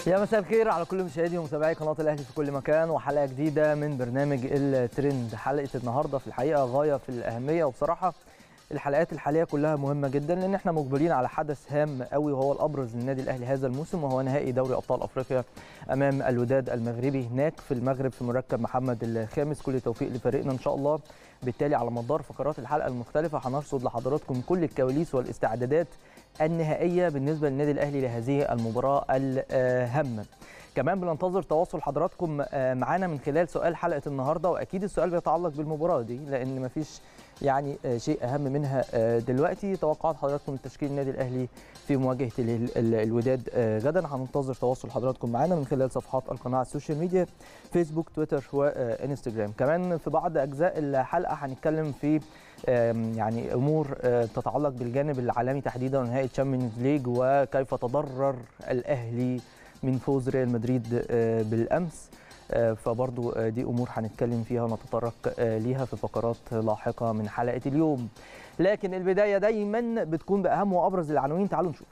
يا مساء الخير على كل مشاهدي ومتابعي قناه الاهلي في كل مكان وحلقه جديده من برنامج الترند حلقه النهارده في الحقيقه غايه في الاهميه وبصراحه الحلقات الحاليه كلها مهمه جدا لان احنا مجبرين على حدث هام قوي وهو الابرز للنادي الاهلي هذا الموسم وهو نهائي دوري ابطال افريقيا امام الوداد المغربي هناك في المغرب في مركب محمد الخامس كل توفيق لفريقنا ان شاء الله بالتالي على مدار فقرات الحلقه المختلفه هنرصد لحضراتكم كل الكواليس والاستعدادات النهائيه بالنسبه للنادي الاهلي لهذه المباراه الهامه كمان بننتظر تواصل حضراتكم معانا من خلال سؤال حلقه النهارده واكيد السؤال بيتعلق بالمباراه دي لان مفيش يعني شيء اهم منها دلوقتي توقعات حضراتكم لتشكيل النادي الاهلي في مواجهه الوداد غدا هننتظر تواصل حضراتكم معانا من خلال صفحات القناه على السوشيال ميديا فيسبوك تويتر وانستجرام كمان في بعض اجزاء الحلقه هنتكلم في يعني امور تتعلق بالجانب العالمي تحديدا نهائي الشامبيونز ليج وكيف تضرر الاهلي من فوز ريال مدريد بالامس فبرضو دي امور هنتكلم فيها ونتطرق ليها في فقرات لاحقه من حلقه اليوم لكن البدايه دايما بتكون باهم وابرز العناوين تعالوا نشوف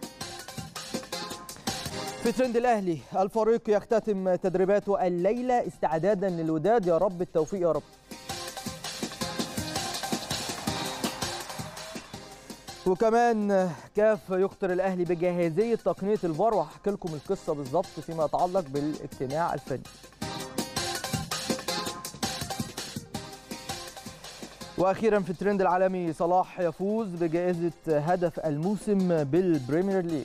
في ترند الاهلي الفريق يختتم تدريباته الليله استعدادا للوداد يا رب التوفيق يا رب وكمان كاف يخطر الاهلي بجاهزيه تقنيه الفار وهحكي لكم القصه بالظبط فيما يتعلق بالاجتماع الفني. واخيرا في الترند العالمي صلاح يفوز بجائزه هدف الموسم بالبريمير ليج.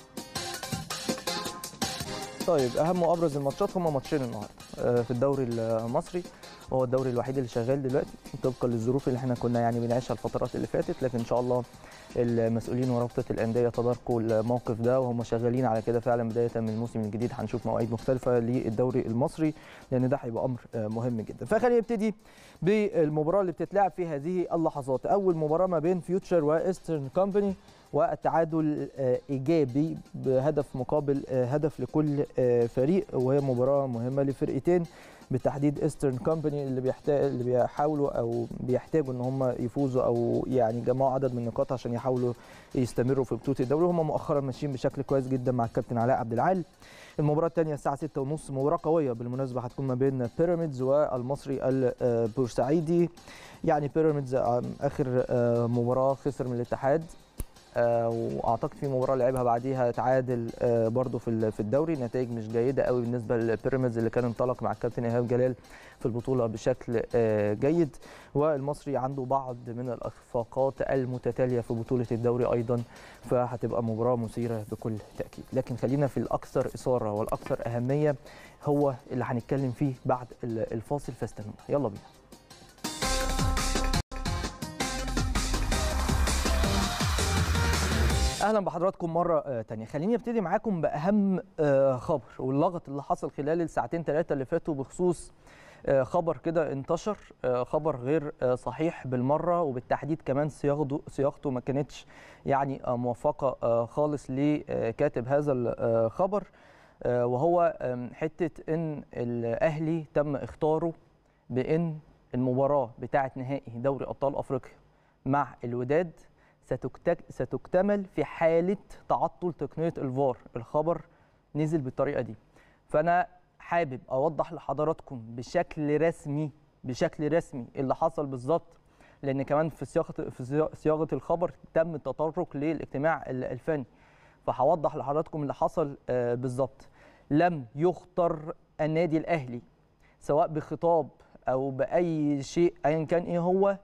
طيب اهم وابرز الماتشات هم ماتشين النهارده في الدوري المصري وهو الدوري الوحيد اللي شغال دلوقتي طبقا للظروف اللي احنا كنا يعني بنعيشها الفترات اللي فاتت لكن ان شاء الله المسؤولين ورابطه الانديه تداركوا الموقف ده وهم شغالين على كده فعلا بدايه من الموسم الجديد هنشوف مواعيد مختلفه للدوري المصري لان ده هيبقى امر مهم جدا فخلينا نبتدي بالمباراه اللي بتتلعب في هذه اللحظات اول مباراه ما بين فيوتشر وايسترن كومباني والتعادل ايجابي بهدف مقابل هدف لكل فريق وهي مباراه مهمه لفرقتين بالتحديد ايسترن كومباني اللي بيحتاج اللي بيحاولوا او بيحتاجوا ان هم يفوزوا او يعني يجمعوا عدد من النقاط عشان يحاولوا يستمروا في بطوله الدوري هم مؤخرا ماشيين بشكل كويس جدا مع الكابتن علاء عبد العال المباراه الثانيه الساعه 6:30 مباراه قويه بالمناسبه هتكون ما بين بيراميدز والمصري البورسعيدي يعني بيراميدز اخر مباراه خسر من الاتحاد واعتقد في مباراه لعبها بعديها تعادل برده في في الدوري نتائج مش جيده قوي بالنسبه لبيراميدز اللي كان انطلق مع الكابتن ايهاب جلال في البطوله بشكل جيد والمصري عنده بعض من الاخفاقات المتتاليه في بطوله الدوري ايضا فهتبقى مباراه مثيره بكل تاكيد لكن خلينا في الاكثر اثاره والاكثر اهميه هو اللي هنتكلم فيه بعد الفاصل فاستنونا يلا بينا اهلا بحضراتكم مره تانية خليني ابتدي معاكم باهم خبر واللغط اللي حصل خلال الساعتين ثلاثه اللي فاتوا بخصوص خبر كده انتشر خبر غير صحيح بالمره وبالتحديد كمان صياغته صياغته ما كانتش يعني موفقه خالص لكاتب هذا الخبر وهو حته ان الاهلي تم اختاره بان المباراه بتاعه نهائي دوري ابطال افريقيا مع الوداد ستكتمل في حالة تعطل تقنية الفار الخبر نزل بالطريقة دي فأنا حابب أوضح لحضراتكم بشكل رسمي بشكل رسمي اللي حصل بالظبط لأن كمان في صياغة في صياغة الخبر تم التطرق للاجتماع الفني فهوضح لحضراتكم اللي حصل بالظبط لم يختر النادي الأهلي سواء بخطاب أو بأي شيء أيا كان إيه هو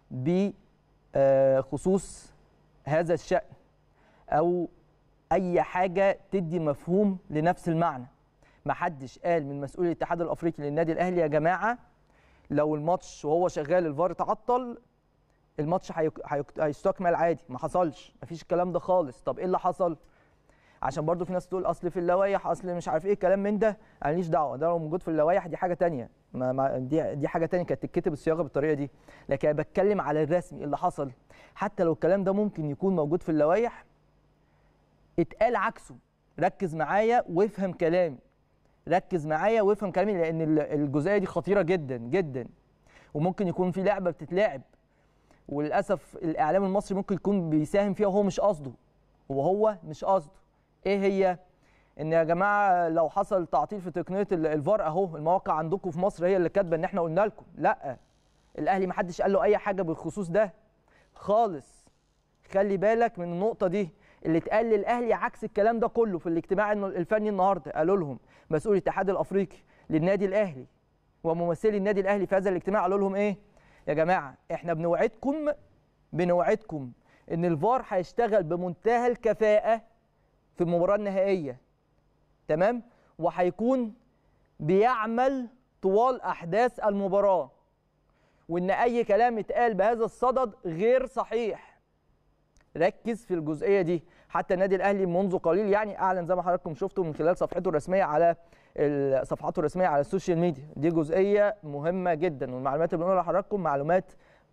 بخصوص هذا الشأن أو أي حاجة تدي مفهوم لنفس المعنى ما حدش قال من مسؤول الاتحاد الأفريقي للنادي الأهلي يا جماعة لو الماتش وهو شغال الفار تعطل الماتش هيستكمل عادي ما حصلش ما فيش الكلام ده خالص طب ايه اللي حصل عشان برضو في ناس تقول اصل في اللوائح اصل مش عارف ايه الكلام من ده ماليش دعوه ده لو موجود في اللوائح دي حاجه تانية ما ما دي دي حاجه تانية كانت تتكتب الصياغه بالطريقه دي لكن انا بتكلم على الرسمي اللي حصل حتى لو الكلام ده ممكن يكون موجود في اللوائح اتقال عكسه ركز معايا وافهم كلامي ركز معايا وافهم كلامي لان الجزئيه دي خطيره جدا جدا وممكن يكون في لعبه بتتلعب وللاسف الاعلام المصري ممكن يكون بيساهم فيها وهو مش قصده وهو مش قصده ايه هي ان يا جماعه لو حصل تعطيل في تقنيه ال- الفار اهو المواقع عندكم في مصر هي اللي كاتبه ان احنا قلنا لكم لا الاهلي ما حدش قال له اي حاجه بالخصوص ده خالص خلي بالك من النقطه دي اللي اتقال للاهلي عكس الكلام ده كله في الاجتماع الن- الفني النهارده قالوا لهم مسؤول الاتحاد الافريقي للنادي الاهلي وممثلي النادي الاهلي في هذا الاجتماع قالوا لهم ايه يا جماعه احنا بنوعدكم بنوعدكم ان الفار هيشتغل بمنتهى الكفاءه في المباراه النهائيه تمام وهيكون بيعمل طوال احداث المباراه وان اي كلام اتقال بهذا الصدد غير صحيح ركز في الجزئيه دي حتى النادي الاهلي منذ قليل يعني اعلن زي ما حضراتكم شفتوا من خلال صفحته الرسميه على ال- صفحاته الرسميه على السوشيال ميديا دي جزئيه مهمه جدا والمعلومات اللي بنقولها لحضراتكم معلومات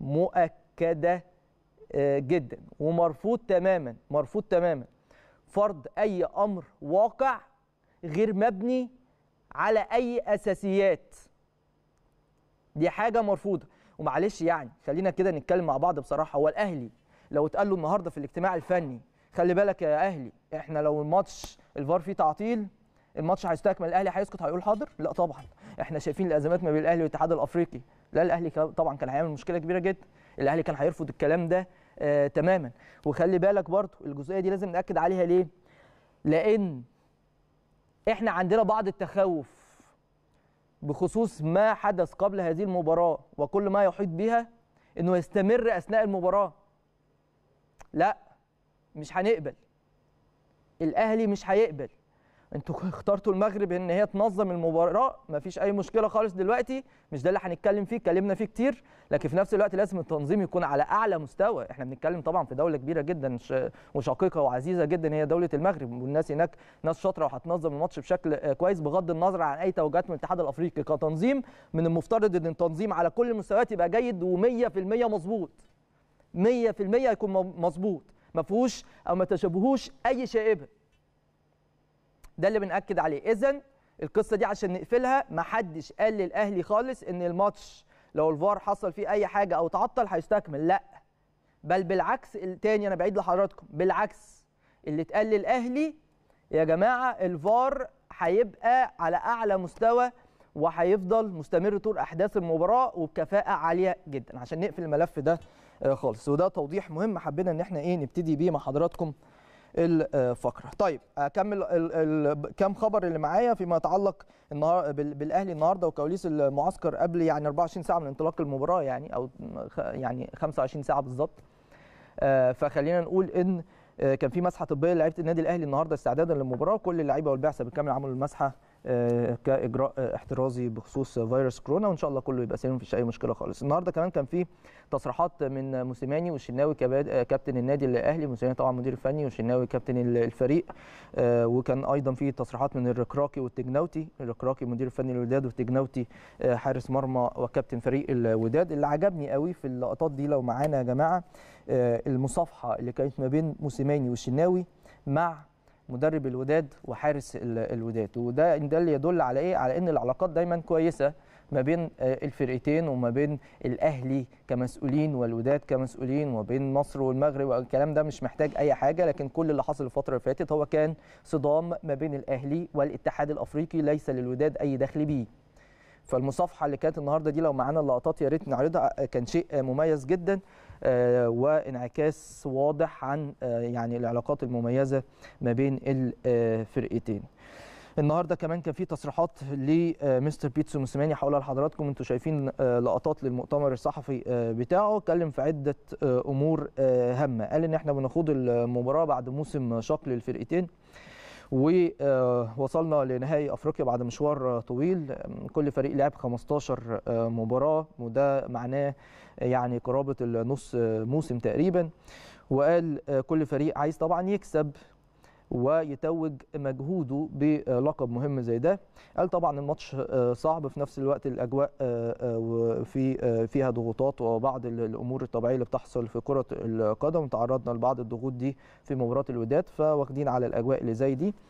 مؤكده آه، جدا ومرفوض تماما مرفوض تماما فرض اي امر واقع غير مبني على اي اساسيات دي حاجه مرفوضه ومعلش يعني خلينا كده نتكلم مع بعض بصراحه هو الاهلي لو اتقال له النهارده في الاجتماع الفني خلي بالك يا اهلي احنا لو الماتش الفار فيه تعطيل الماتش هيستكمل الاهلي هيسكت هيقول حاضر لا طبعا احنا شايفين الازمات ما بين الاهلي والاتحاد الافريقي لا الاهلي كان- طبعا كان هيعمل مشكله كبيره جدا الاهلي كان هيرفض الكلام ده آه تماما وخلي بالك برضو الجزئيه دي لازم ناكد عليها ليه لان احنا عندنا بعض التخوف بخصوص ما حدث قبل هذه المباراه وكل ما يحيط بها انه يستمر اثناء المباراه لا مش هنقبل الاهلي مش هيقبل انتوا اخترتوا المغرب ان هي تنظم المباراه مفيش اي مشكله خالص دلوقتي مش ده اللي هنتكلم فيه اتكلمنا فيه كتير لكن في نفس الوقت لازم التنظيم يكون على اعلى مستوى احنا بنتكلم طبعا في دوله كبيره جدا ش- وشقيقه وعزيزه جدا هي دوله المغرب والناس هناك ناس شاطره وهتنظم الماتش بشكل آه، كويس بغض النظر عن اي توجهات من الاتحاد الافريقي كتنظيم من المفترض ان التنظيم على كل المستويات يبقى جيد و100% مظبوط 100% يكون م- مظبوط ما فيهوش او ما تشابهوش اي شائبه ده اللي بنأكد عليه اذا القصه دي عشان نقفلها ما حدش قال للاهلي خالص ان الماتش لو الفار حصل فيه اي حاجه او تعطل هيستكمل لا بل بالعكس التاني انا بعيد لحضراتكم بالعكس اللي اتقال للاهلي يا جماعه الفار هيبقى على اعلى مستوى وهيفضل مستمر طول احداث المباراه وبكفاءه عاليه جدا عشان نقفل الملف ده آه، خالص وده توضيح مهم حبينا ان احنا ايه نبتدي بيه مع حضراتكم الفقره طيب اكمل ال- ال- كام خبر اللي معايا فيما يتعلق النهار بال- بالاهلي النهارده وكواليس المعسكر قبل يعني 24 ساعه من انطلاق المباراه يعني او خ- يعني 25 ساعه بالظبط آه، فخلينا نقول ان آه، كان في مسحه طبيه لعيبه النادي الاهلي النهارده استعدادا للمباراه كل اللعيبه والبعثه بالكامل عملوا المسحه آه، كاجراء آه، احترازي بخصوص فيروس كورونا وان شاء الله كله يبقى سليم مفيش اي مشكله خالص النهارده كمان كان في تصريحات من موسيماني والشناوي كباد- آه، كابتن النادي الاهلي موسيماني طبعا مدير الفني والشناوي كابتن ال- الفريق آه، وكان ايضا في تصريحات من الركراكي والتجناوتي الركراكي مدير الفني للوداد والتجناوتي آه، حارس مرمى وكابتن فريق الوداد اللي عجبني قوي في اللقطات دي لو معانا يا جماعه آه، المصافحه اللي كانت ما بين موسيماني والشناوي مع مدرب الوداد وحارس ال- الوداد وده ده اللي يدل على ايه على ان العلاقات دايما كويسه ما بين آه، الفرقتين وما بين الاهلي كمسؤولين والوداد كمسؤولين وما بين مصر والمغرب والكلام ده مش محتاج اي حاجه لكن كل اللي حصل الفتره اللي فاتت هو كان صدام ما بين الاهلي والاتحاد الافريقي ليس للوداد اي دخل بيه فالمصافحه اللي كانت النهارده دي لو معانا اللقطات يا ريت نعرضها كان شيء مميز جدا آه، وانعكاس واضح عن آه، يعني العلاقات المميزه ما بين الفرقتين النهارده كمان كان في تصريحات لمستر بيتسو موسيماني هقولها لحضراتكم انتم شايفين آه، لقطات للمؤتمر الصحفي آه، بتاعه اتكلم في عده آه، امور آه، هامه قال ان احنا بنخوض المباراه بعد موسم شاق للفرقتين ووصلنا لنهائي افريقيا بعد مشوار طويل كل فريق لعب 15 مباراه وده معناه يعني قرابه النص موسم تقريبا وقال كل فريق عايز طبعا يكسب ويتوج مجهوده بلقب مهم زي ده قال طبعا الماتش صعب في نفس الوقت الاجواء في فيها ضغوطات وبعض الامور الطبيعيه اللي بتحصل في كره القدم تعرضنا لبعض الضغوط دي في مباراه الوداد فواخدين على الاجواء اللي زي دي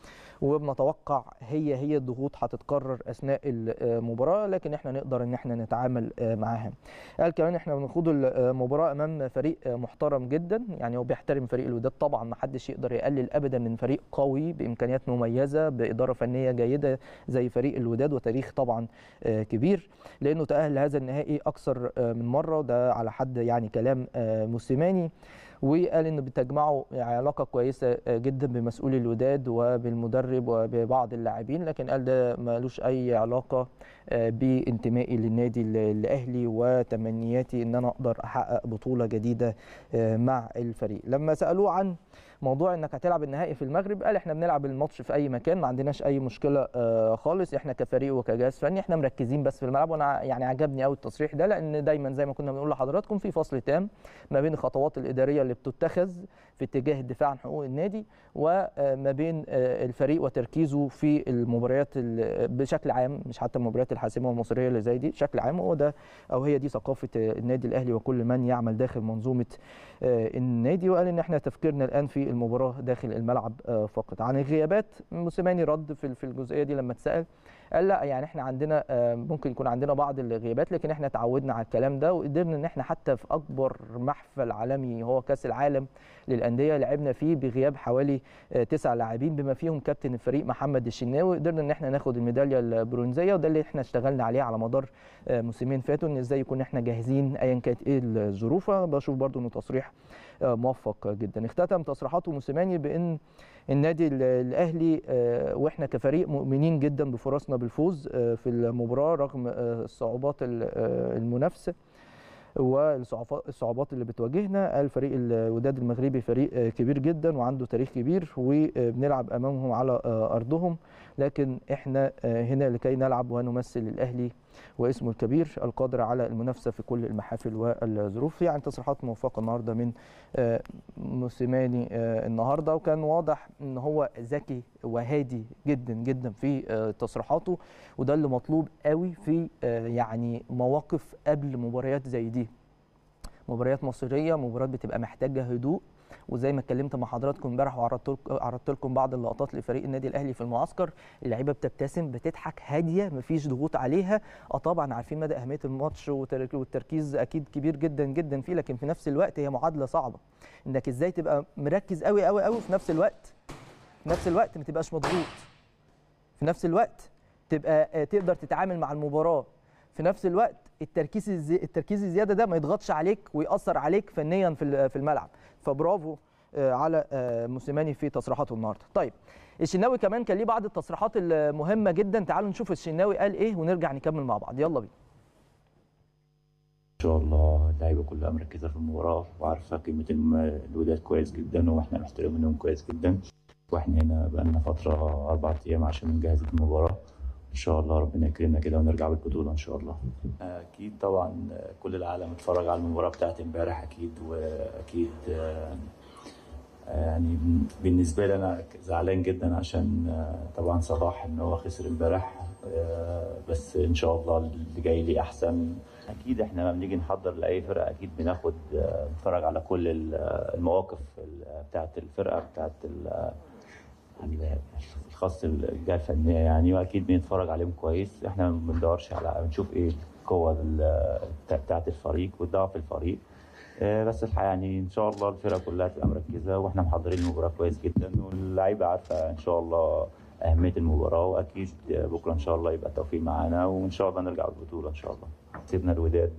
وبنتوقع هي هي الضغوط هتتكرر اثناء المباراه لكن احنا نقدر ان احنا نتعامل معاها قال كمان احنا بنخوض المباراه امام فريق محترم جدا يعني هو بيحترم فريق الوداد طبعا ما حدش يقدر يقلل ابدا من فريق قوي بامكانيات مميزه باداره فنيه جيده زي فريق الوداد وتاريخ طبعا كبير لانه تاهل لهذا النهائي اكثر من مره وده على حد يعني كلام موسيماني وقال انه بتجمعه علاقه كويسه جدا بمسؤولي الوداد وبالمدرب وببعض اللاعبين لكن قال ده ملوش اي علاقه بانتمائي للنادي الاهلي وتمنياتي ان انا اقدر احقق بطوله جديده مع الفريق لما سالوه عن موضوع انك هتلعب النهائي في المغرب قال احنا بنلعب الماتش في اي مكان ما عندناش اي مشكله خالص احنا كفريق وكجهاز فني احنا مركزين بس في الملعب وانا يعني عجبني قوي التصريح ده لان دايما زي ما كنا بنقول لحضراتكم في فصل تام ما بين الخطوات الاداريه اللي بتتخذ في اتجاه الدفاع عن حقوق النادي وما بين الفريق وتركيزه في المباريات بشكل عام مش حتى المباريات الحاسمه والمصيريه اللي زي دي بشكل عام هو ده او هي دي ثقافه النادي الاهلي وكل من يعمل داخل منظومه النادي وقال ان احنا تفكيرنا الان في المباراه داخل الملعب فقط عن الغيابات موسيماني رد في الجزئيه دي لما اتسال قال لا يعني احنا عندنا ممكن يكون عندنا بعض الغيابات لكن احنا تعودنا على الكلام ده وقدرنا ان احنا حتى في اكبر محفل عالمي هو كاس العالم للانديه لعبنا فيه بغياب حوالي تسع لاعبين بما فيهم كابتن الفريق محمد الشناوي قدرنا ان احنا ناخد الميداليه البرونزيه وده اللي احنا اشتغلنا عليه على مدار موسمين فاتوا ان ازاي يكون احنا جاهزين ايا كانت ايه الظروف بشوف برضو انه تصريح موفق جدا اختتم تصريحاته موسيماني بان النادي الاهلي واحنا كفريق مؤمنين جدا بفرصنا بالفوز في المباراه رغم الصعوبات المنافسه والصعوبات اللي بتواجهنا قال فريق الوداد المغربي فريق كبير جدا وعنده تاريخ كبير وبنلعب امامهم على ارضهم لكن احنا هنا لكي نلعب ونمثل الاهلي واسمه الكبير القادر على المنافسه في كل المحافل والظروف يعني تصريحات موفقه النهارده من موسيماني النهارده وكان واضح ان هو ذكي وهادي جدا جدا في تصريحاته وده اللي مطلوب قوي في يعني مواقف قبل مباريات زي دي مباريات مصيريه مباريات بتبقى محتاجه هدوء وزي ما اتكلمت مع حضراتكم امبارح وعرضت عرضت لكم بعض اللقطات لفريق النادي الاهلي في المعسكر اللعيبه بتبتسم بتضحك هاديه مفيش ضغوط عليها اه طبعا عارفين مدى اهميه الماتش والتركيز اكيد كبير جدا جدا فيه لكن في نفس الوقت هي معادله صعبه انك ازاي تبقى مركز قوي قوي قوي في نفس الوقت في نفس الوقت ما تبقاش مضغوط في نفس الوقت تبقى تقدر تتعامل مع المباراه في نفس الوقت التركيز الزي... التركيز الزياده ده ما يضغطش عليك ويأثر عليك فنيا في في الملعب فبرافو على موسيماني في تصريحاته النهارده طيب الشناوي كمان كان ليه بعض التصريحات المهمه جدا تعالوا نشوف الشناوي قال ايه ونرجع نكمل مع بعض يلا بينا ان شاء الله اللعيبه كلها مركزه في المباراه وعارفه قيمه الوداد كويس جدا واحنا محترمينهم كويس جدا واحنا هنا بقالنا فتره اربع ايام عشان نجهز المباراه ان شاء الله ربنا يكرمنا كده ونرجع بالبطوله ان شاء الله اكيد طبعا كل العالم اتفرج على المباراه بتاعت امبارح اكيد واكيد يعني بالنسبه لي انا زعلان جدا عشان طبعا صلاح ان هو خسر امبارح بس ان شاء الله اللي جاي لي احسن اكيد احنا لما بنيجي نحضر لاي فرقه اكيد بناخد نتفرج على كل المواقف بتاعت الفرقه بتاعت الخاص الجهه الفنيه يعني واكيد بنتفرج عليهم كويس احنا ما بندورش على بنشوف ايه القوه بتاعت الفريق وضعف الفريق بس الحقيقه يعني ان شاء الله الفرقه كلها تبقى مركزه واحنا محضرين المباراه كويس جدا واللعيبه عارفه ان شاء الله اهميه المباراه واكيد بكره ان شاء الله يبقى التوفيق معانا وان شاء الله نرجع بالبطوله ان شاء الله سيبنا الوداد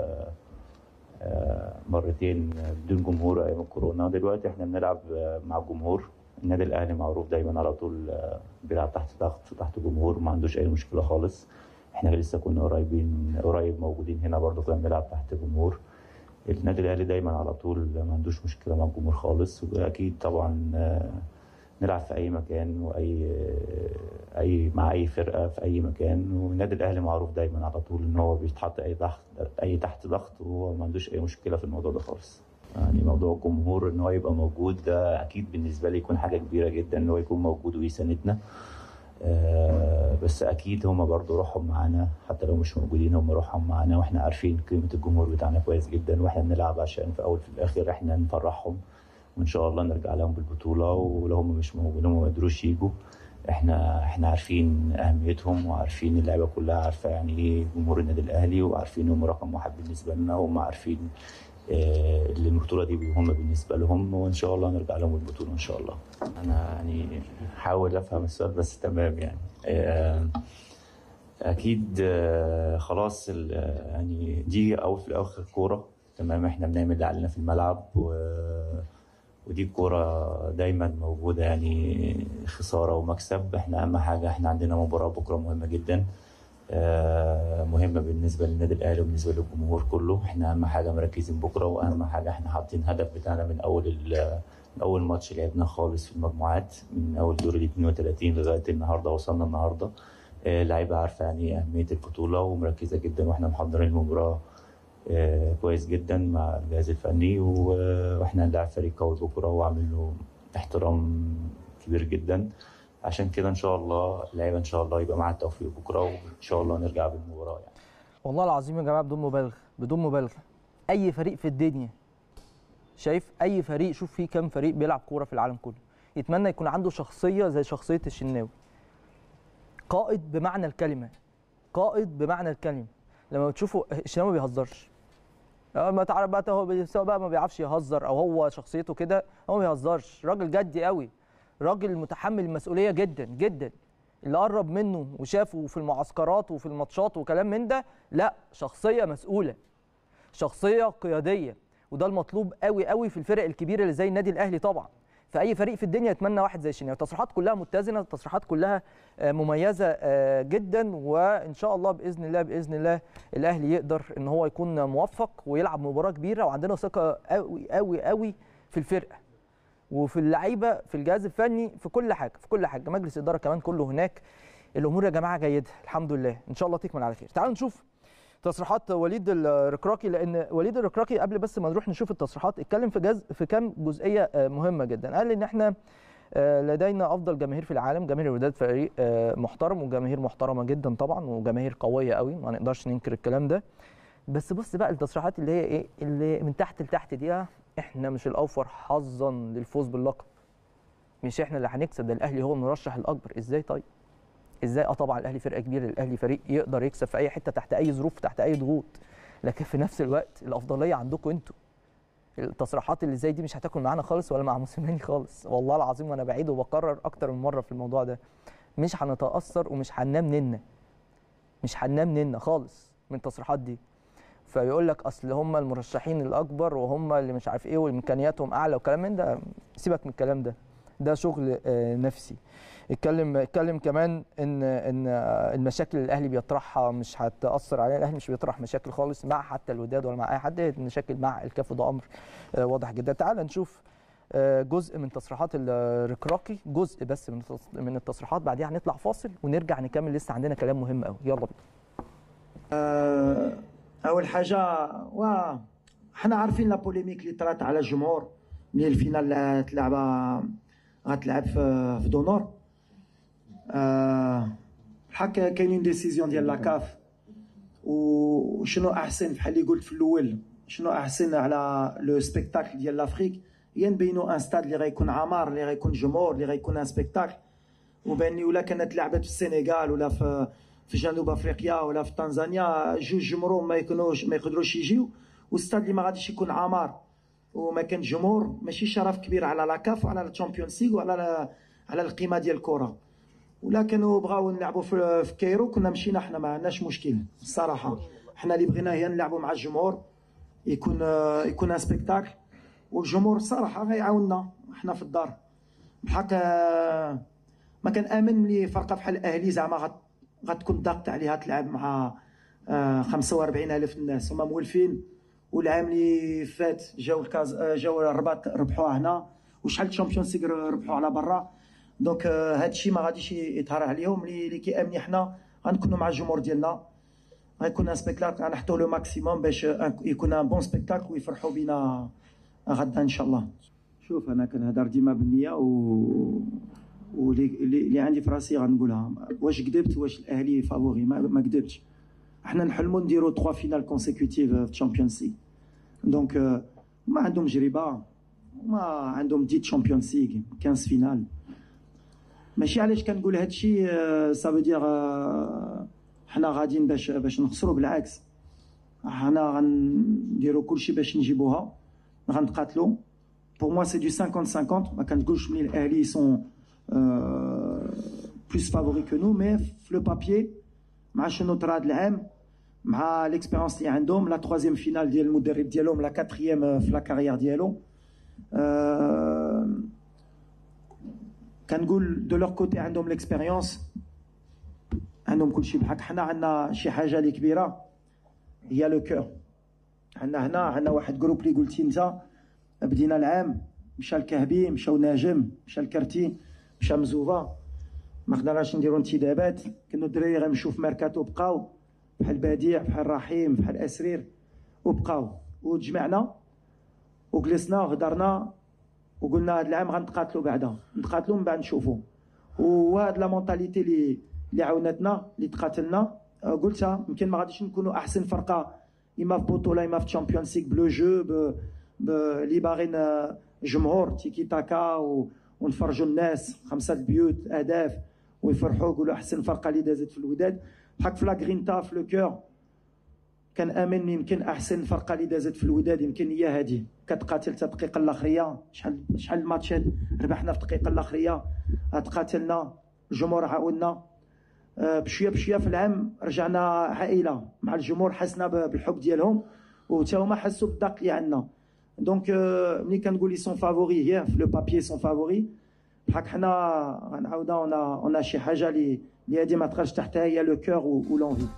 مرتين بدون جمهور ايام الكورونا دلوقتي احنا بنلعب مع الجمهور النادي الاهلي معروف دايما على طول بيلعب تحت ضغط وتحت جمهور ما عندوش اي مشكله خالص احنا لسه كنا قريبين قريب موجودين هنا برضه كنا بنلعب تحت جمهور النادي الاهلي دايما على طول ما عندوش مشكله مع الجمهور خالص واكيد طبعا نلعب في اي مكان واي اي مع اي فرقه في اي مكان والنادي الاهلي معروف دايما على طول ان هو بيتحط اي ضغط اي تحت ضغط وهو ما عندوش اي مشكله في الموضوع ده خالص يعني موضوع الجمهور ان هو يبقى موجود ده اكيد بالنسبه لي يكون حاجه كبيره جدا ان هو يكون موجود ويساندنا آه بس اكيد هم برضو روحهم معانا حتى لو مش موجودين هم روحهم معانا واحنا عارفين قيمه الجمهور بتاعنا كويس جدا واحنا بنلعب عشان في اول في الاخر احنا نفرحهم وان شاء الله نرجع لهم بالبطوله ولو هم مش موجودين وما قدروش يجوا احنا احنا عارفين اهميتهم وعارفين اللعيبه كلها عارفه يعني ايه جمهور النادي الاهلي وعارفين هم رقم واحد بالنسبه لنا وهم عارفين آه، اللي البطوله دي هم بالنسبه لهم وان شاء الله نرجع لهم البطوله ان شاء الله انا يعني حاول افهم السؤال بس تمام يعني آه، اكيد آه، خلاص ال- آه، يعني دي او في الاخر كوره تمام احنا بنعمل اللي علينا في الملعب و ودي الكورة دايما موجودة يعني خسارة ومكسب احنا أهم حاجة احنا عندنا مباراة بكرة مهمة جدا آه، مهمة بالنسبة للنادي الأهلي وبالنسبة للجمهور كله احنا أهم حاجة مركزين بكرة وأهم حاجة احنا حاطين هدف بتاعنا من أول ال- من أول ماتش لعبناه خالص في المجموعات من أول دور ال 32 لغاية النهاردة وصلنا النهاردة آه، اللعيبة عارفة يعني إيه أهمية البطولة ومركزة جدا واحنا محضرين المباراة آه، كويس جدا مع الجهاز الفني و- واحنا هنلاعب فريق قوي بكره وعامل له احترام كبير جدا عشان كده ان شاء الله اللعيبه ان شاء الله يبقى معاها التوفيق بكره وان شاء الله نرجع بالمباراه يعني والله العظيم يا جماعه بدون مبالغه بدون مبالغه اي فريق في الدنيا شايف اي فريق شوف فيه كام فريق بيلعب كوره في العالم كله يتمنى يكون عنده شخصيه زي شخصيه الشناوي قائد بمعنى الكلمه قائد بمعنى الكلمه لما بتشوفوا الشناوي ما بيهزرش آه، ما تعرف بقى هو بي- سواء بقى ما بيعرفش يهزر او هو شخصيته كده هو ما بيهزرش راجل جدي قوي راجل متحمل المسؤوليه جدا جدا اللي قرب منه وشافه في المعسكرات وفي الماتشات وكلام من ده لا شخصيه مسؤوله شخصيه قياديه وده المطلوب قوي قوي في الفرق الكبيره اللي زي النادي الاهلي طبعا في اي فريق في الدنيا يتمنى واحد زي الشناوي التصريحات كلها متزنه التصريحات كلها آه، مميزه آه، جدا وان شاء الله باذن الله باذن الله الاهلي يقدر ان هو يكون موفق ويلعب مباراه كبيره وعندنا ثقه قوي قوي قوي في الفرقه وفي اللعيبه في الجهاز الفني في كل حاجه في كل حاجه مجلس الاداره كمان كله هناك الامور يا جماعه جيده الحمد لله ان شاء الله تكمل على خير تعالوا نشوف تصريحات وليد الركراكي لان وليد الركراكي قبل بس ما نروح نشوف التصريحات اتكلم في جز في كام جزئيه آه، مهمه جدا قال ان احنا آه، لدينا افضل جماهير في العالم جماهير الوداد فريق آه، محترم وجماهير محترمه جدا طبعا وجماهير قويه قوي ما نقدرش ننكر الكلام ده بس بص بقى التصريحات اللي هي ايه اللي من تحت لتحت دي آه، احنا مش الاوفر حظا للفوز باللقب مش احنا اللي هنكسب ده الاهلي هو المرشح الاكبر ازاي طيب ازاي اه طبعا الاهلي فرقه كبيره الاهلي فريق يقدر يكسب في اي حته تحت اي ظروف تحت اي ضغوط لكن في نفس الوقت الافضليه عندكم انتوا التصريحات اللي زي دي مش هتاكل معانا خالص ولا مع موسيماني خالص والله العظيم وانا بعيد وبكرر اكتر من مره في الموضوع ده مش هنتاثر ومش هننام ننا مش هننام ننا خالص من التصريحات دي فيقول لك اصل هم المرشحين الاكبر وهم اللي مش عارف ايه وامكانياتهم اعلى وكلام من ده سيبك من الكلام ده ده شغل آه، نفسي اتكلم اتكلم كمان ان ان آه، المشاكل اللي الاهلي بيطرحها مش هتاثر عليه الاهلي مش بيطرح مشاكل خالص مع حتى الوداد ولا مع اي حد المشاكل مع الكاف وده امر آه، واضح جدا تعال نشوف آه، جزء من تصريحات الركراكي جزء بس من التص- من التصريحات بعديها هنطلع فاصل ونرجع نكمل لسه عندنا كلام مهم قوي يلا بينا آه، اول حاجه و حنا عارفين لا بوليميك اللي طرات على الجمهور ملي الفينال تلعب غتلعب في في دونور آه، الحق كاينين ديسيزيون ديال لاكاف وشنو احسن بحال اللي قلت في الاول شنو احسن على لو سبيكتاكل ديال لافريك هي نبينو ان ستاد اللي غيكون عمار اللي غيكون جمهور اللي غيكون ان سبيكتاكل وبان لي ولا كانت لعبت في السنغال ولا في في جنوب افريقيا ولا في تنزانيا جوج جمهور ما يكونوش ما يقدروش يجيو والستاد اللي ما غاديش يكون عمار وما كان جمهور ماشي شرف كبير على لاكاف وعلى الشامبيونز ليغ وعلى على القيمه ديال الكره ولا كانوا بغاو نلعبوا في في كايرو كنا مشينا حنا ما عندناش مشكل الصراحه حنا اللي بغينا هي نلعبوا مع الجمهور يكون يكون ان سبيكتاكل والجمهور الصراحه غيعاوننا حنا في الدار بحق ما كان امن ملي فرقه بحال الاهلي زعما غت- غتكون ضاغط عليها تلعب مع آه، 45 الف الناس هما مولفين والعام اللي فات جاو الكاز آه، جاو الرباط ربحوها هنا وشحال تشامبيونز ليغ ربحوا على برا دونك آه، هاد الشيء ما غاديش يظهر عليهم اللي اللي كيامني حنا غنكونوا مع الجمهور ديالنا غيكون ان سبيكتاكل غنحطوا لو ماكسيموم باش آه، يكون ان بون سبيكتاكل ويفرحوا بينا غدا ان شاء الله شوف انا كنهضر ديما بالنيه و واللي اللي اللي عندي في راسي غنقولها واش كذبت واش الاهلي فافوري ما, ما كذبتش احنا نحلموا نديروا 3 فينال كونسيكوتيف في تشامبيونز ليغ دونك آه، ما عندهم تجربه ما عندهم 10 تشامبيونز ليغ 15 فينال ماشي علاش كنقول هذا الشيء سافو دير حنا غاديين باش باش نخسروا بالعكس حنا غنديروا كلشي باش نجيبوها غنتقاتلوا بور موا سي دو 50 50 ما كنقولش ملي الاهلي سون بلوس فافوري كو نو مي في لو بابيي مع شنو طرا هذا العام مع ليكسبيرونس اللي عندهم لا تروازيام فينال ديال المدرب ديالهم لا كاتريام في لا كارير ديالو كنقول دو لور كوتي عندهم ليكسبيريونس عندهم كل شيء بحق حنا عندنا شي حاجه اللي كبيره هي لو كور عندنا هنا عندنا واحد جروب اللي قلتي انت بدينا العام مشى الكهبي مشاو ناجم مشى الكرتي مشى مزوفا ما قدرناش نديرو انتدابات كانوا الدراري غيمشيو في ميركاتو بقاو بحال بديع بحال رحيم بحال اسرير وبقاو وتجمعنا وجلسنا وهضرنا وقلنا هذا العام غنتقاتلوا بعدا نتقاتلوا من بعد نشوفوا وهاد لا مونتاليتي اللي اللي عاونتنا اللي تقاتلنا قلتها يمكن ما غاديش نكونوا احسن فرقه اما في بطوله اما في تشامبيونز ليغ بلو جو اللي باغيين جمهور تيكي تاكا ونفرجوا الناس خمسه البيوت اهداف ويفرحوا يقولوا احسن فرقه اللي دازت في الوداد بحال في لا غرينتا في لو كور كان امن يمكن احسن فرقه اللي دازت في الوداد يمكن هي هذه كتقاتل حتى الدقيقه الاخريه شحال شحال الماتشات ربحنا في الدقيقه الاخريه تقاتلنا الجمهور عاوننا بشويه بشويه في العام رجعنا عائله مع الجمهور حسنا بالحب ديالهم وتا هما حسوا بالضغط اللي عندنا دونك ملي كنقول لي سون فافوري هي في لو بابيي سون فافوري بحال حنا غنعاودها اون شي حاجه اللي اللي هذه ما تقدرش تحتها هي لو كور و لونفي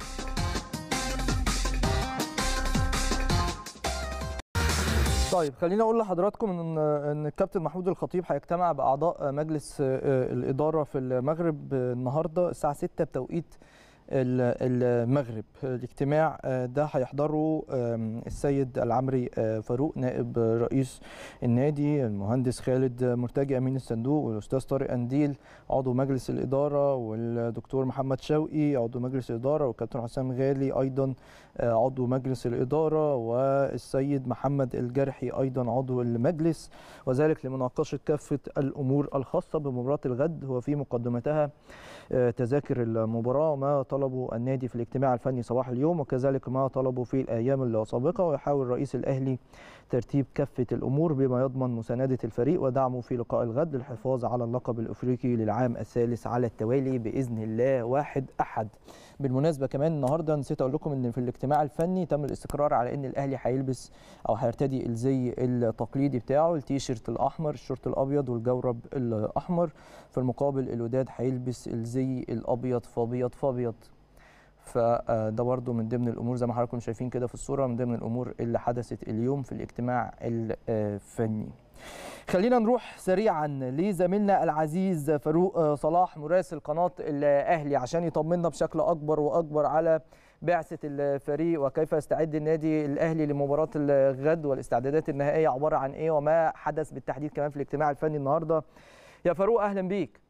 طيب خليني اقول لحضراتكم ان ان الكابتن محمود الخطيب هيجتمع باعضاء مجلس الاداره في المغرب النهارده الساعه 6 بتوقيت المغرب الاجتماع ده هيحضره السيد العمري فاروق نائب رئيس النادي المهندس خالد مرتجي امين الصندوق والاستاذ طارق انديل عضو مجلس الاداره والدكتور محمد شوقي عضو مجلس الاداره والكابتن حسام غالي ايضا عضو مجلس الاداره والسيد محمد الجرحي ايضا عضو المجلس وذلك لمناقشه كافه الامور الخاصه بمباراه الغد وفي مقدمتها تذاكر المباراه وما طلبه النادي في الاجتماع الفني صباح اليوم وكذلك ما طلبه في الايام السابقه ويحاول رئيس الاهلي ترتيب كافه الامور بما يضمن مسانده الفريق ودعمه في لقاء الغد للحفاظ على اللقب الافريقي للعام الثالث على التوالي باذن الله واحد احد. بالمناسبه كمان النهارده نسيت اقول لكم ان في الاجتماع الفني تم الاستقرار على ان الاهلي هيلبس او هيرتدي الزي التقليدي بتاعه التيشيرت الاحمر الشورت الابيض والجورب الاحمر في المقابل الوداد هيلبس الزي الابيض فابيض فابيض فده برضو من ضمن الامور زي ما حضراتكم شايفين كده في الصوره من ضمن الامور اللي حدثت اليوم في الاجتماع الفني خلينا نروح سريعا لزميلنا العزيز فاروق صلاح مراسل قناه الاهلي عشان يطمنا بشكل اكبر واكبر على بعثه الفريق وكيف يستعد النادي الاهلي لمباراه الغد والاستعدادات النهائيه عباره عن ايه وما حدث بالتحديد كمان في الاجتماع الفني النهارده يا فاروق اهلا بيك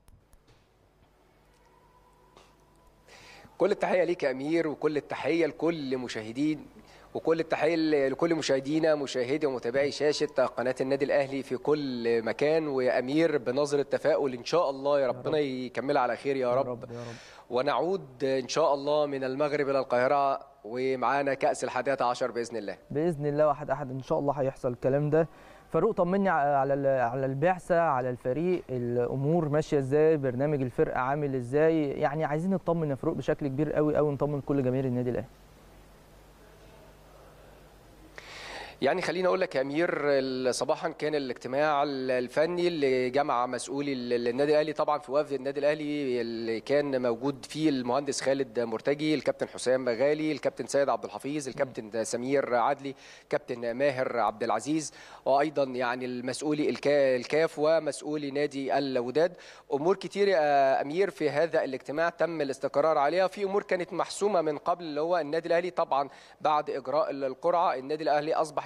كل التحيه ليك يا امير وكل التحيه لكل مشاهدين وكل التحيه لكل مشاهدينا مشاهدي ومتابعي شاشه قناه النادي الاهلي في كل مكان ويا امير بنظره تفاؤل ان شاء الله يا ربنا يكملها على خير يا رب, يا رب, يا رب. ونعود ان شاء الله من المغرب الى القاهره ومعانا كاس الحادية عشر باذن الله باذن الله واحد احد ان شاء الله هيحصل الكلام ده فاروق طمني على على البعثه على الفريق الامور ماشيه ازاي برنامج الفرقه عامل ازاي يعني عايزين نطمن يا فاروق بشكل كبير قوي قوي نطمن كل جماهير النادي الاهلي يعني خليني اقول لك يا امير صباحا كان الاجتماع الفني اللي جمع مسؤولي النادي الاهلي طبعا في وفد النادي الاهلي اللي كان موجود فيه المهندس خالد مرتجي الكابتن حسام غالي الكابتن سيد عبد الحفيظ الكابتن سمير عدلي كابتن ماهر عبد العزيز وايضا يعني المسؤولي الكاف ومسؤولي نادي الوداد امور كتير يا امير في هذا الاجتماع تم الاستقرار عليها في امور كانت محسومه من قبل اللي هو النادي الاهلي طبعا بعد اجراء القرعه النادي الاهلي اصبح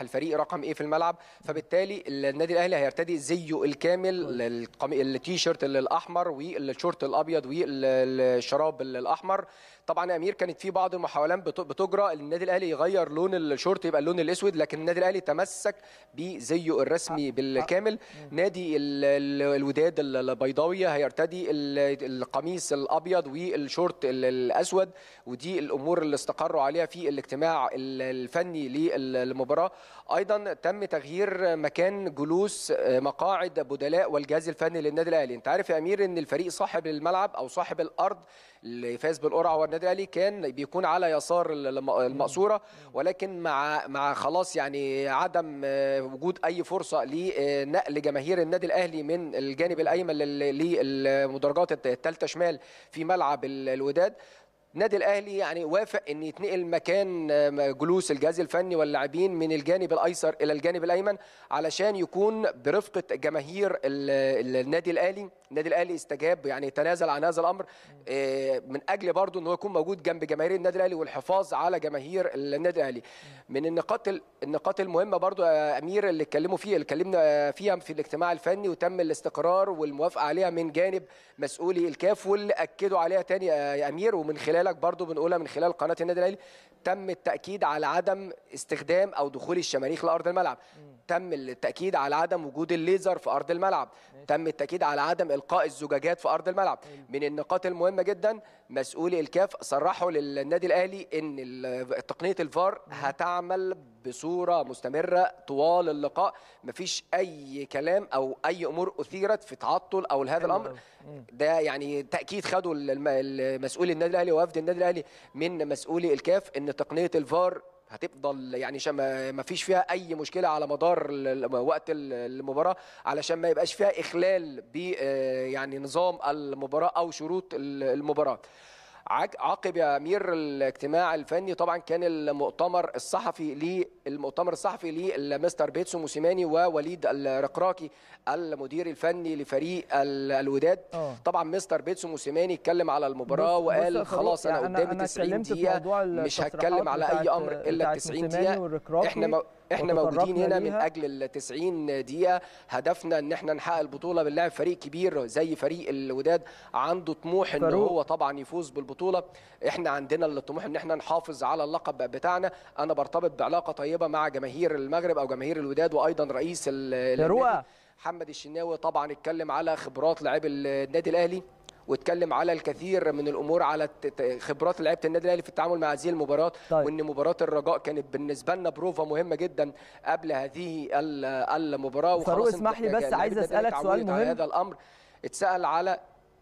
الفريق رقم ايه في الملعب فبالتالي النادي الاهلي هيرتدي زيه الكامل القمي- التيشيرت الاحمر والشورت الابيض والشراب الاحمر طبعا يا امير كانت في بعض المحاولات بت- بتجرى النادي الاهلي يغير لون الشورت يبقى اللون الاسود لكن النادي الاهلي تمسك بزيه الرسمي بالكامل نادي ال- ال- الوداد البيضاوي هيرتدي ال- القميص الابيض والشورت ال- الاسود ودي الامور اللي استقروا عليها في الاجتماع ال- الفني للمباراه ايضا تم تغيير مكان جلوس مقاعد بدلاء والجهاز الفني للنادي الاهلي انت عارف يا امير ان الفريق صاحب الملعب او صاحب الارض اللي فاز بالقرعه هو النادي الاهلي كان بيكون على يسار الم- المقصوره ولكن مع مع خلاص يعني عدم آه، وجود اي فرصه لنقل جماهير النادي الاهلي من الجانب الايمن لل- للمدرجات الثالثه شمال في ملعب ال- الوداد النادي الاهلي يعني وافق ان يتنقل مكان آه، جلوس الجهاز الفني واللاعبين من الجانب الايسر الى الجانب الايمن علشان يكون برفقه جماهير ال- ال- النادي الاهلي النادي الاهلي استجاب يعني تنازل عن هذا الامر آه، من اجل برضه ان هو يكون موجود جنب جماهير النادي الاهلي والحفاظ على جماهير النادي الاهلي من النقاط ال- النقاط المهمه برضه يا امير اللي اتكلموا فيها اللي اتكلمنا فيها في الاجتماع الفني وتم الاستقرار والموافقه عليها من جانب مسؤولي الكاف واللي اكدوا عليها تاني يا امير ومن خلالك برضه بنقولها من خلال قناه النادي الاهلي تم التاكيد على عدم استخدام او دخول الشماريخ لارض الملعب تم التاكيد على عدم وجود الليزر في ارض الملعب تم التاكيد على عدم القاء الزجاجات في ارض الملعب من النقاط المهمه جدا مسؤولي الكاف صرحوا للنادي الاهلي ان ال- تقنيه الفار هتعمل بصوره مستمره طوال اللقاء مفيش اي كلام او اي امور اثيرت في تعطل او هذا حلو الامر أوي. مم. ده يعني تاكيد خدوا الم- المسؤول النادي الاهلي ووفد النادي الاهلي من مسؤولي الكاف ان تقنيه الفار هتفضل يعني عشان ما ما فيش فيها اي مشكله على مدار ال- ال- وقت ال- المباراه علشان ما يبقاش فيها اخلال ب آه، يعني نظام المباراه او شروط ال- المباراه عج- عقب يا امير الاجتماع الفني طبعا كان المؤتمر الصحفي للمؤتمر الصحفي لمستر بيتسو موسيماني ووليد الرقراكي المدير الفني لفريق ال- الوداد اه طبعا مستر بيتسو موسيماني اتكلم على المباراه بص- بص يا وقال فاروق، خلاص انا يعني قدامي أنا 90 اتكلمت في دقيقه موضوع مش التصريحات هتكلم على اي بتاعت- امر الا ال بتاعت 90 موسيماني دقيقه والركراكي احنا مو... احنا وتطرقنا موجودين هنا من ليها. اجل ال 90 دقيقه هدفنا ان احنا نحقق البطوله بنلاعب فريق كبير زي فريق الوداد عنده طموح ان فاروق. هو طبعا يفوز بالبطوله احنا عندنا الطموح ان احنا نحافظ على اللقب بتاعنا انا برتبط بعلاقه طيبه مع جماهير المغرب او جماهير الوداد وايضا رئيس ال- يا روقة. النادي محمد الشناوي طبعا اتكلم على خبرات لاعبي النادي الاهلي واتكلم على الكثير من الامور على الت- ت- خبرات لعيبه النادي الاهلي في التعامل مع هذه المباراه طيب. وان مباراه الرجاء كانت بالنسبه لنا بروفا مهمه جدا قبل هذه ال- المباراه فاروق وخلاص اسمح لي إحنا بس لعيبة عايز النادي الأهلي أسألك سؤال اتعودت على مهم. هذا الامر اتسال على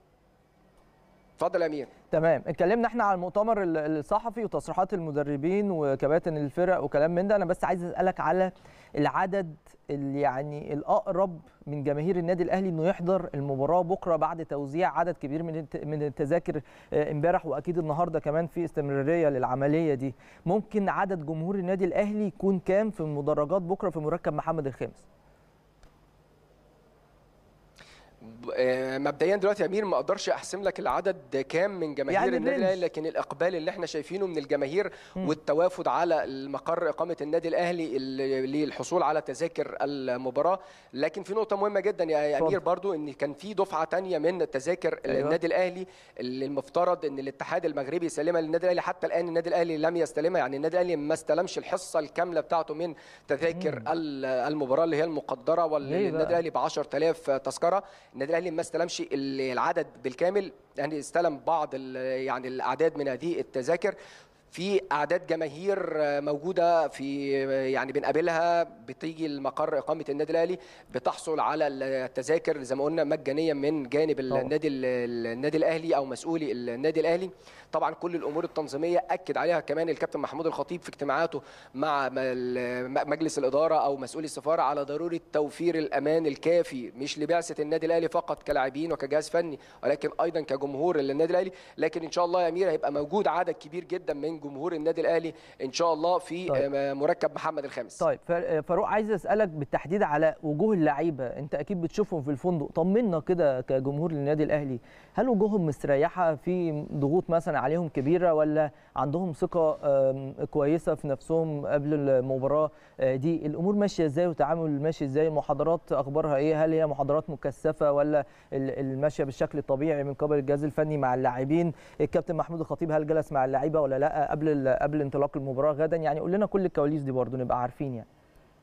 اتفضل يا امير تمام اتكلمنا احنا على المؤتمر ال- الصحفي وتصريحات المدربين وكباتن الفرق وكلام من ده انا بس عايز اسالك على العدد اللي يعني الاقرب من جماهير النادي الاهلي انه يحضر المباراه بكره بعد توزيع عدد كبير من الت- من التذاكر آه، امبارح واكيد النهارده كمان في استمراريه للعمليه دي ممكن عدد جمهور النادي الاهلي يكون كام في المدرجات بكره في مركب محمد الخامس آه، مبدئيا دلوقتي يا امير ما اقدرش احسم لك العدد كام من جماهير يعني النادي الرينج. الاهلي لكن الاقبال اللي احنا شايفينه من الجماهير والتوافد على المقر اقامه النادي الاهلي ال- للحصول على تذاكر المباراه لكن في نقطه مهمه جدا يا يا اتفضل. امير برضو ان كان في دفعه تانية من تذاكر أيوة. النادي الاهلي اللي المفترض ان الاتحاد المغربي يسلمها للنادي الاهلي حتى الان النادي الاهلي لم يستلمها يعني النادي الاهلي ما استلمش الحصه الكامله بتاعته من تذاكر ال- المباراه اللي هي المقدره ليه والنادي بقى؟ الاهلي ب 10000 تذكره النادي الاهلي ما استلمش ال- العدد بالكامل يعني استلم بعض ال- يعني الاعداد من هذه التذاكر في اعداد جماهير موجوده في يعني بنقابلها بتيجي المقر اقامه النادي الاهلي بتحصل على التذاكر زي ما قلنا مجانيا من جانب طبعا. النادي النادي الاهلي او مسؤولي النادي الاهلي طبعا كل الامور التنظيميه اكد عليها كمان الكابتن محمود الخطيب في اجتماعاته مع م- مجلس الاداره او مسؤولي السفاره على ضروره توفير الامان الكافي مش لبعثه النادي الاهلي فقط كلاعبين وكجهاز فني ولكن ايضا كجمهور للنادي الاهلي لكن ان شاء الله يا امير هيبقى موجود عدد كبير جدا من من جمهور النادي الاهلي ان شاء الله في طيب. آه، مركب محمد الخامس طيب فا- فاروق عايز اسالك بالتحديد على وجوه اللعيبه انت اكيد بتشوفهم في الفندق طمنا كده كجمهور للنادي الاهلي هل وجوههم مستريحه في ضغوط مثلا عليهم كبيره ولا عندهم ثقه آم، كويسه في نفسهم قبل المباراه آه، دي الامور ماشيه ازاي وتعامل ماشي ازاي المحاضرات اخبارها ايه هل هي محاضرات مكثفه ولا ال- الماشيه بالشكل الطبيعي من قبل الجهاز الفني مع اللاعبين الكابتن محمود الخطيب هل جلس مع اللعيبه ولا لا قبل ال- قبل انطلاق المباراه غدا يعني قول لنا كل الكواليس دي برضو نبقى عارفين يعني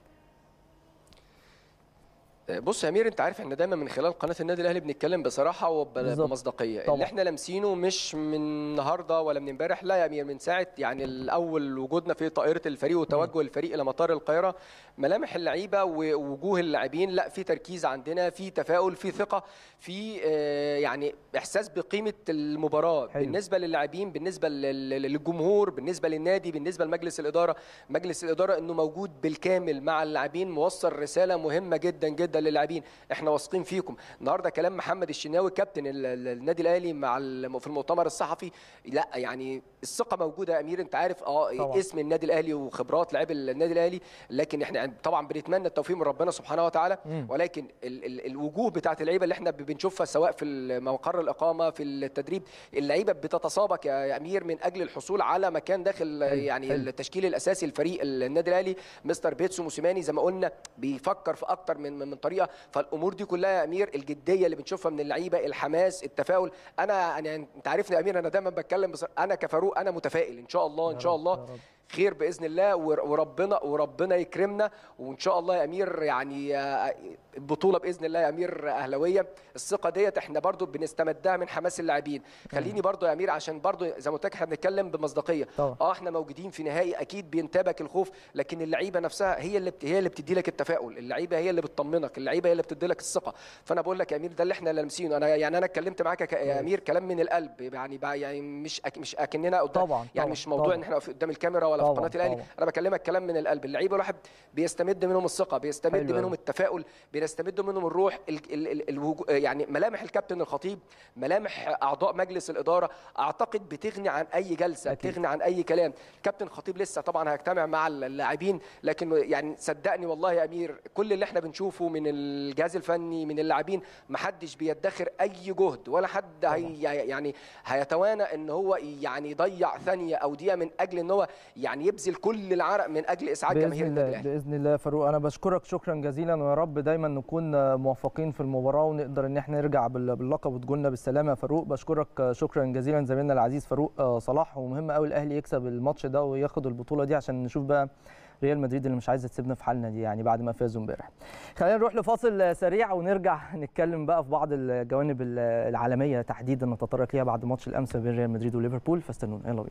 بص يا امير انت عارف احنا دايما من خلال قناه النادي الاهلي بنتكلم بصراحه بالظبط. وبمصداقيه طبعا. اللي احنا لامسينه مش من النهارده ولا من امبارح لا يا امير من ساعه يعني الاول وجودنا في طائره الفريق وتوجه الفريق الى مطار القاهره ملامح اللعيبه ووجوه اللاعبين لا في تركيز عندنا في تفاؤل في ثقه في آه، يعني احساس بقيمه المباراه حلو. بالنسبه للاعبين بالنسبه لل- للجمهور بالنسبه للنادي بالنسبه لمجلس الاداره مجلس الاداره انه موجود بالكامل مع اللاعبين موصل رساله مهمه جدا جدا للاعبين احنا واثقين فيكم النهارده كلام محمد الشناوي كابتن ال- ال- النادي الاهلي مع الم- في المؤتمر الصحفي لا يعني الثقه موجوده يا امير انت عارف اه طبعا. اسم النادي الاهلي وخبرات لاعبي النادي الاهلي لكن احنا يعني طبعا بنتمنى التوفيق من ربنا سبحانه وتعالى مم. ولكن ال ال الوجوه بتاعت اللعيبه اللي احنا بنشوفها سواء في مقر الاقامه في التدريب اللعيبه بتتسابق يا امير من اجل الحصول على مكان داخل حلو، يعني حلو. التشكيل الاساسي لفريق النادي الاهلي مستر بيتسو موسيماني زي ما قلنا بيفكر في اكتر من من طريقه فالامور دي كلها يا امير الجديه اللي بنشوفها من اللعيبه الحماس التفاؤل انا انا انت عارفني يا امير انا دايما بتكلم بص... انا كفاروق انا متفائل ان شاء الله ان يا شاء رب، الله يا رب. خير باذن الله ور- وربنا وربنا يكرمنا وان شاء الله يا امير يعني آه، البطوله باذن الله يا امير اهلاويه الثقه ديت احنا برضو بنستمدها من حماس اللاعبين خليني برضو يا امير عشان برضو زي ما قلت لك احنا بنتكلم بمصداقيه طبعا. اه احنا موجودين في نهائي اكيد بينتابك الخوف لكن اللعيبه نفسها هي اللي بت... هي اللي بتدي لك التفاؤل اللعيبه هي اللي بتطمنك اللعيبه هي اللي بتدي لك الثقه فانا بقول لك يا امير ده اللي احنا لامسينه انا يعني انا اتكلمت معاك ك- يا امير كلام من القلب يعني بقى يعني مش أك... مش اكننا قدام طبعا، يعني طبعا، مش موضوع طبعا. ان احنا واقفين قدام الكاميرا ولا في طبعا، قناه الاهلي طبعا. انا بكلمك كلام من القلب اللعيبه الواحد بيستمد منهم الثقه بيستمد حلو منهم أوي. التفاؤل بيستمد منهم الروح ال ال ال الوجو يعني ملامح الكابتن الخطيب ملامح اعضاء مجلس الاداره اعتقد بتغني عن اي جلسه أكيد. بتغني عن اي كلام الكابتن الخطيب لسه طبعا هيجتمع مع اللاعبين لكن يعني صدقني والله يا امير كل اللي احنا بنشوفه من الجهاز الفني من اللاعبين محدش بيدخر اي جهد ولا حد هي يعني هيتوانى ان هو يعني يضيع ثانيه او دقيقه من اجل ان هو يعني يبذل كل العرق من اجل اسعاد باذن جماهير النادي الله الاهلي باذن الله يا فاروق انا بشكرك شكرا جزيلا ويا رب دايما نكون موفقين في المباراه ونقدر ان احنا نرجع بال- باللقب وتجولنا بالسلامه يا فاروق بشكرك شكرا جزيلا زميلنا العزيز فاروق آه، صلاح ومهم قوي الاهلي يكسب الماتش ده وياخد البطوله دي عشان نشوف بقى ريال مدريد اللي مش عايزه تسيبنا في حالنا دي يعني بعد ما فازوا امبارح. خلينا نروح لفاصل سريع ونرجع نتكلم بقى في بعض الجوانب العالميه تحديدا نتطرق ليها بعد ماتش الامس بين ريال مدريد وليفربول فاستنونا يلا بينا.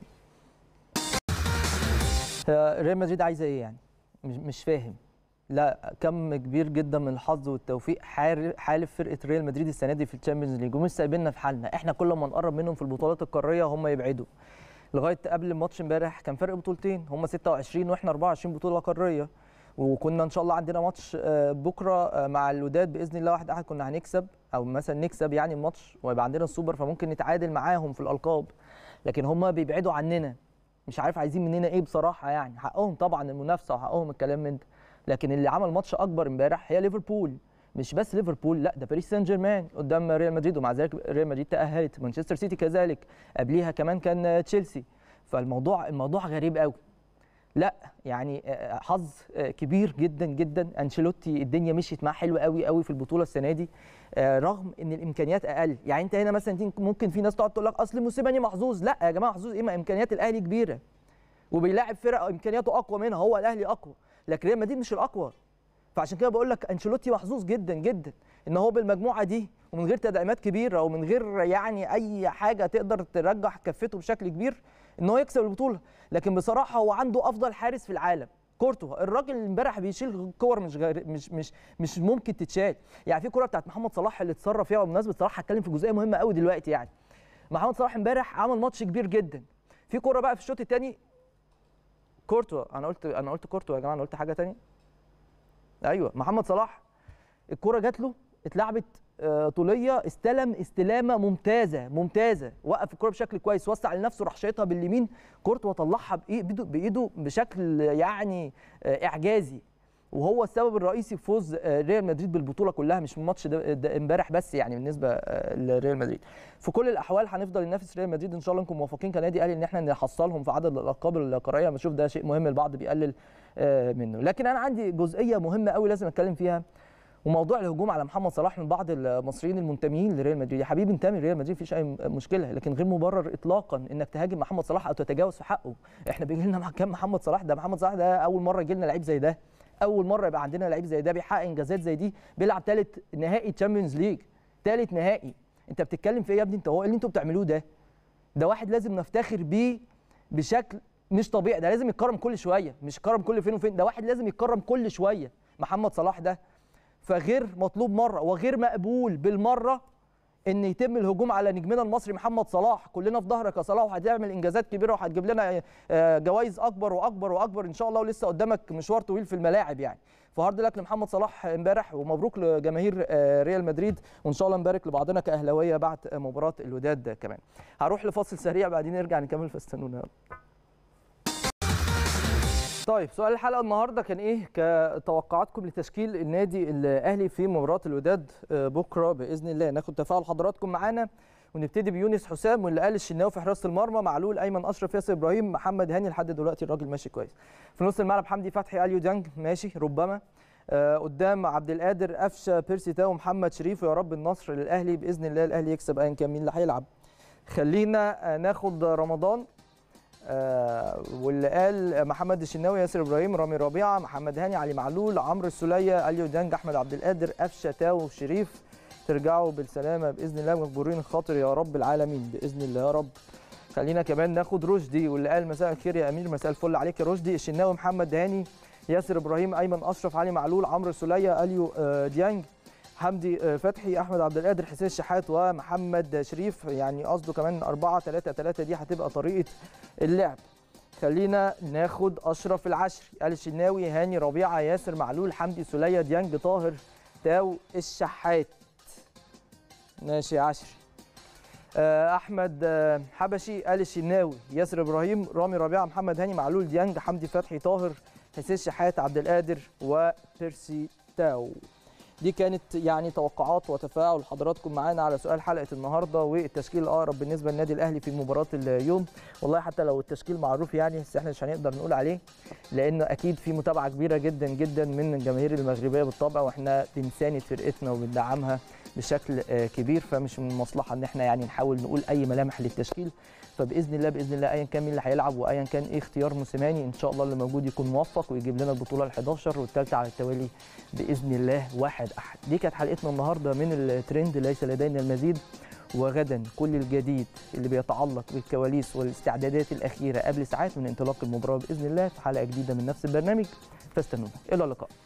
آه، ريال مدريد عايزه ايه يعني؟ مش مش فاهم. لا كم كبير جدا من الحظ والتوفيق حار- حالف فرقه ريال مدريد السنه دي في الشامبيونز ليج ومش سايبيننا في حالنا احنا كل ما نقرب منهم في البطولات القاريه هم يبعدوا لغايه قبل الماتش امبارح كان فرق بطولتين هم 26 واحنا 24 بطوله قاريه وكنا ان شاء الله عندنا ماتش آه، بكره آه، مع الوداد باذن الله واحد احد كنا هنكسب او مثلا نكسب يعني الماتش ويبقى عندنا السوبر فممكن نتعادل معاهم في الالقاب لكن هم بيبعدوا عننا مش عارف عايزين مننا ايه بصراحه يعني حقهم طبعا المنافسه وحقهم الكلام من ده لكن اللي عمل ماتش اكبر امبارح هي ليفربول مش بس ليفربول لا ده باريس سان جيرمان قدام ريال مدريد ومع ذلك ريال مدريد تاهلت مانشستر سيتي كذلك قبليها كمان كان تشيلسي فالموضوع الموضوع غريب قوي لا يعني آه، حظ آه، كبير جدا جدا انشيلوتي الدنيا مشيت معاه حلوه قوي قوي في البطوله السنه دي آه، رغم ان الامكانيات اقل يعني انت هنا مثلا تيجي- ممكن في ناس تقعد تقول لك اصل موسيماني محظوظ لا يا جماعه محظوظ ايه ما امكانيات الاهلي كبيره وبيلاعب فرق امكانياته اقوى منها هو الاهلي اقوى لكن ريال مدريد مش الاقوى فعشان كده بقول لك انشيلوتي محظوظ جدا جدا ان هو بالمجموعه دي ومن غير تدعيمات كبيره ومن غير يعني اي حاجه تقدر ترجح كفته بشكل كبير ان هو يكسب البطوله لكن بصراحه هو عنده افضل حارس في العالم كورتوا الراجل امبارح بيشيل كور مش غير مش مش مش ممكن تتشال يعني في كوره بتاعت محمد صلاح اللي اتصرف فيها وبمناسبه صلاح هتكلم في جزئيه مهمه قوي دلوقتي يعني محمد صلاح امبارح عمل ماتش كبير جدا في كوره بقى في الشوط الثاني كورتوا انا قلت انا قلت كورتوا يا جماعه انا قلت حاجه ثانيه ايوه محمد صلاح الكوره جات له اتلعبت آه، طوليه استلم استلامه ممتازه ممتازه وقف الكره بشكل كويس وسع لنفسه راح شايطها باليمين كورته وطلعها بايده بايده بشكل يعني آه، اعجازي وهو السبب الرئيسي في فوز آه، ريال مدريد بالبطوله كلها مش من الماتش ده ده امبارح بس يعني بالنسبه آه، لريال مدريد في كل الاحوال هنفضل ننافس ريال مدريد ان شاء الله نكون موفقين كنادي اهلي ان احنا نحصلهم في عدد الالقاب القاريه بشوف ده شيء مهم البعض بيقلل آه، منه لكن انا عندي جزئيه مهمه قوي لازم اتكلم فيها وموضوع الهجوم على محمد صلاح من بعض المصريين المنتمين لريال مدريد يا حبيبي انتمي لريال مدريد مفيش اي مشكله لكن غير مبرر اطلاقا انك تهاجم محمد صلاح او تتجاوز في حقه احنا بيجي لنا كام محمد صلاح ده محمد صلاح ده اول مره يجي لنا لعيب زي ده اول مره يبقى عندنا لعيب زي ده بيحقق انجازات زي دي بيلعب ثالث نهائي تشامبيونز ليج ثالث نهائي انت بتتكلم في ايه يا ابني انت هو إيه اللي انتوا بتعملوه ده ده واحد لازم نفتخر بيه بشكل مش طبيعي ده لازم يتكرم كل شويه مش يتكرم كل فين وفين ده واحد لازم يتكرم كل شويه محمد صلاح ده فغير مطلوب مره وغير مقبول بالمره ان يتم الهجوم على نجمنا المصري محمد صلاح كلنا في ظهرك يا صلاح وهتعمل انجازات كبيره وهتجيب لنا آه، جوائز اكبر واكبر واكبر ان شاء الله ولسه قدامك مشوار طويل في الملاعب يعني فهارد لك لمحمد صلاح امبارح ومبروك لجماهير آه، ريال مدريد وان شاء الله نبارك لبعضنا كاهلاويه بعد مباراه الوداد كمان هروح لفاصل سريع بعدين نرجع نكمل فاستنونا يلا طيب سؤال الحلقه النهارده كان ايه كتوقعاتكم لتشكيل النادي الاهلي في مباراه الوداد آه، بكره باذن الله ناخد تفاعل حضراتكم معانا ونبتدي بيونس حسام واللي قال الشناوي في حراسه المرمى معلول ايمن اشرف ياسر ابراهيم محمد هاني لحد دلوقتي الراجل ماشي كويس في نص الملعب حمدي فتحي اليو ديانج ماشي ربما آه قدام عبد القادر قفشه بيرسي تاو محمد شريف ويا رب النصر للاهلي باذن الله الاهلي يكسب ايا كان مين اللي هيلعب خلينا آه، ناخد رمضان آه، واللي قال محمد الشناوي ياسر ابراهيم رامي ربيعه محمد هاني علي معلول عمرو السوليه اليو دانج احمد عبد القادر قفشه تاو شريف ترجعوا بالسلامه باذن الله مجبورين خاطر يا رب العالمين باذن الله يا رب خلينا كمان ناخد رشدي واللي قال مساء الخير يا امير مساء الفل عليك يا رشدي الشناوي محمد هاني ياسر ابراهيم ايمن اشرف علي معلول عمرو السوليه اليو آه، ديانج حمدي آه، فتحي احمد عبد القادر حسين الشحات ومحمد شريف يعني قصده كمان 4 3 3 دي هتبقى طريقه اللعب خلينا ناخد اشرف العشري قال الشناوي هاني ربيعه ياسر معلول حمدي سوليه ديانج طاهر تاو الشحات ماشي يا عشري آه، احمد آه، حبشي قال الشناوي ياسر ابراهيم رامي ربيعه محمد هاني معلول ديانج حمدي فتحي طاهر حسين شحات عبد القادر وبيرسي تاو دي كانت يعني توقعات وتفاعل حضراتكم معانا على سؤال حلقه النهارده والتشكيل الاقرب بالنسبه للنادي الاهلي في مباراه اليوم والله حتى لو التشكيل معروف يعني بس احنا مش هنقدر نقول عليه لانه اكيد في متابعه كبيره جدا جدا من الجماهير المغربيه بالطبع واحنا بنساند فرقتنا وبندعمها بشكل آه، كبير فمش من المصلحه ان احنا يعني نحاول نقول اي ملامح للتشكيل فباذن الله باذن الله ايا كان مين اللي هيلعب وايا كان ايه اختيار موسيماني ان شاء الله اللي موجود يكون موفق ويجيب لنا البطوله ال11 والثالثه على التوالي باذن الله واحد احد دي كانت حلقتنا النهارده من الترند ليس لدينا المزيد وغدا كل الجديد اللي بيتعلق بالكواليس والاستعدادات الاخيره قبل ساعات من انطلاق المباراه باذن الله في حلقه جديده من نفس البرنامج فاستنونا الى اللقاء